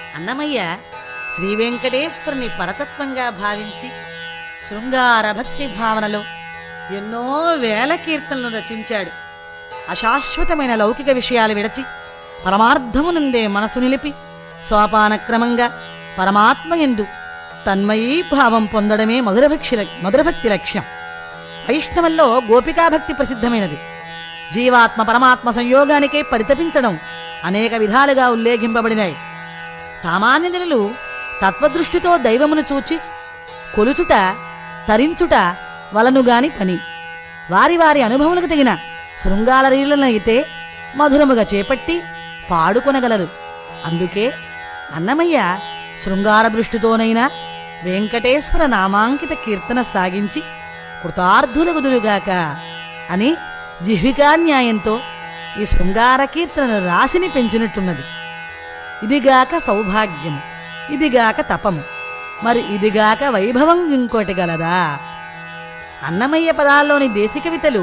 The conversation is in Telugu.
అన్నమయ్య శ్రీ వెంకటేశ్వరుని పరతత్వంగా భావించి శృంగార భక్తి భావనలో ఎన్నో వేల కీర్తనలు రచించాడు అశాశ్వతమైన లౌకిక విషయాలు విడచి పరమార్థమునందే మనసు నిలిపి సోపానక్రమంగా పరమాత్మ ఎందు తన్మయీ భావం పొందడమే మధురభక్షి మధురభక్తి లక్ష్యం వైష్ణవంలో గోపికాభక్తి ప్రసిద్ధమైనది జీవాత్మ పరమాత్మ సంయోగానికై పరితపించడం అనేక విధాలుగా ఉల్లేఖింపబడినాయి సామాన్య జనులు తత్వదృష్టితో దైవమును చూచి కొలుచుట తరించుట వలనుగాని పని వారి వారి అనుభవములకు తగిన శృంగాల రీలనైతే మధురముగా చేపట్టి పాడుకొనగలరు అందుకే అన్నమయ్య శృంగార దృష్టితోనైనా వెంకటేశ్వర నామాంకిత కీర్తన సాగించి కృతార్థులగుదురుగాక అని జిహ్వికా న్యాయంతో ఈ శృంగార కీర్తన రాశిని పెంచినట్టున్నది ఇదిగాక సౌభాగ్యము ఇదిగాక తపము మరి ఇదిగాక వైభవం ఇంకోటి గలదా అన్నమయ్య పదాల్లోని దేశిక వితలు